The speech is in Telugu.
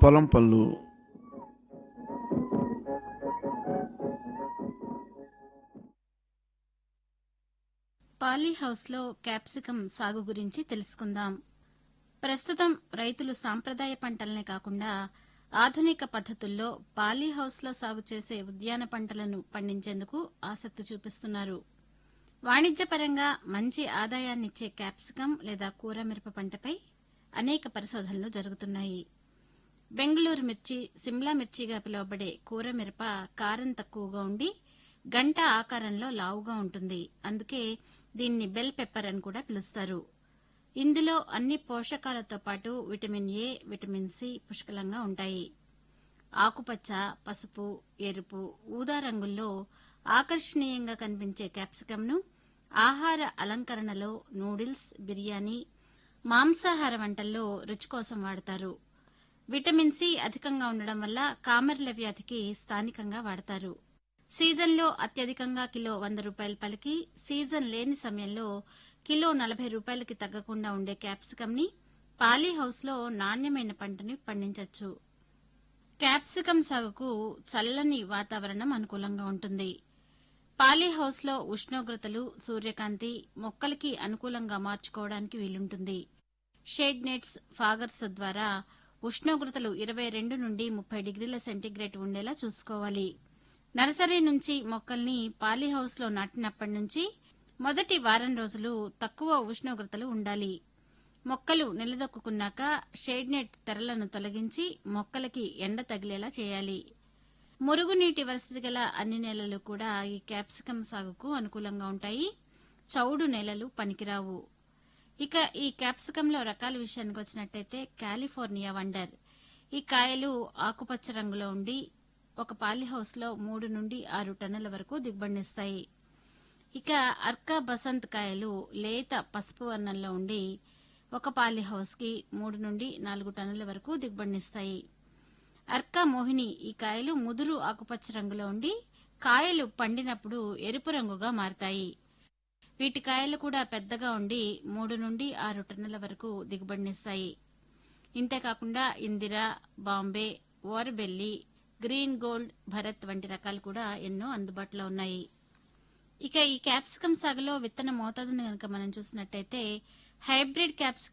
పొలం పళ్ళు పాలీహౌస్లో క్యాప్సికం సాగు గురించి తెలుసుకుందాం ప్రస్తుతం రైతులు సాంప్రదాయ పంటలనే కాకుండా ఆధునిక పద్ధతుల్లో పాలీహౌస్లో సాగు చేసే ఉద్యాన పంటలను పండించేందుకు ఆసక్తి చూపిస్తున్నారు వాణిజ్యపరంగా మంచి ఆదాయాన్నిచ్చే క్యాప్సికం లేదా కూరమిరప పంటపై అనేక పరిశోధనలు జరుగుతున్నాయి బెంగళూరు మిర్చి సిమ్లా మిర్చిగా పిలువబడే కూర మిరప కారం తక్కువగా ఉండి గంట ఆకారంలో లావుగా ఉంటుంది అందుకే దీన్ని బెల్ పెప్పర్ అని కూడా పిలుస్తారు ఇందులో అన్ని పోషకాలతో పాటు విటమిన్ ఏ విటమిన్ సి పుష్కలంగా ఉంటాయి ఆకుపచ్చ పసుపు ఎరుపు ఊదా రంగుల్లో ఆకర్షణీయంగా కనిపించే క్యాప్సికంను ఆహార అలంకరణలో నూడిల్స్ బిర్యానీ మాంసాహార వంటల్లో రుచి కోసం వాడతారు విటమిన్ సి అధికంగా ఉండడం వల్ల కామెర్ల వ్యాధికి స్థానికంగా వాడతారు సీజన్లో అత్యధికంగా కిలో వంద రూపాయలు పలికి సీజన్ లేని సమయంలో కిలో నలభై రూపాయలకి తగ్గకుండా ఉండే క్యాప్సికంని పాలీహౌస్లో నాణ్యమైన పంటని పండించవచ్చు క్యాప్సికం సాగుకు చల్లని వాతావరణం అనుకూలంగా ఉంటుంది పాలీహౌస్లో ఉష్ణోగ్రతలు సూర్యకాంతి మొక్కలకి అనుకూలంగా మార్చుకోవడానికి వీలుంటుంది షేడ్ నెట్స్ ఫాగర్స్ ద్వారా ఉష్ణోగ్రతలు ఇరవై రెండు నుండి ముప్పై డిగ్రీల సెంటీగ్రేడ్ ఉండేలా చూసుకోవాలి నర్సరీ నుంచి మొక్కల్ని పాలీహౌస్లో నాటినప్పటి నుంచి మొదటి వారం రోజులు తక్కువ ఉష్ణోగ్రతలు ఉండాలి మొక్కలు నిలదొక్కున్నాక షేడ్ నెట్ తెరలను తొలగించి మొక్కలకి ఎండ తగిలేలా చేయాలి మురుగునీటి వసతి గల అన్ని నేలలు కూడా ఈ క్యాప్సికం సాగుకు అనుకూలంగా ఉంటాయి చౌడు నేలలు పనికిరావు ఇక ఈ క్యాప్సికంలో రకాల విషయానికి వచ్చినట్టయితే కాలిఫోర్నియా వండర్ ఈ కాయలు ఆకుపచ్చ రంగులో ఉండి ఒక పాలీహౌస్లో మూడు నుండి ఆరు టన్నుల వరకు దిగుబడినిస్తాయి ఇక అర్కా బసంత్ కాయలు లేత పసుపు వర్ణంలో ఉండి ఒక పాలీహౌస్కి మూడు నుండి నాలుగు టన్నుల వరకు దిగుబడినిస్తాయి అర్కా మోహిని ఈ కాయలు ముదురు ఆకుపచ్చ రంగులో ఉండి కాయలు పండినప్పుడు ఎరుపు రంగుగా మారతాయి వీటి కాయలు కూడా పెద్దగా ఉండి మూడు నుండి ఆరు టన్నుల వరకు దిగుబడినిస్తాయి ఇంతేకాకుండా ఇందిరా బాంబే ఓరబెల్లి గ్రీన్ గోల్డ్ భరత్ వంటి రకాలు కూడా ఎన్నో అందుబాటులో ఉన్నాయి ఇక ఈ క్యాప్సికం సాగులో విత్తన మోతాదుని కనుక మనం చూసినట్టయితే హైబ్రిడ్ క్యాప్సికం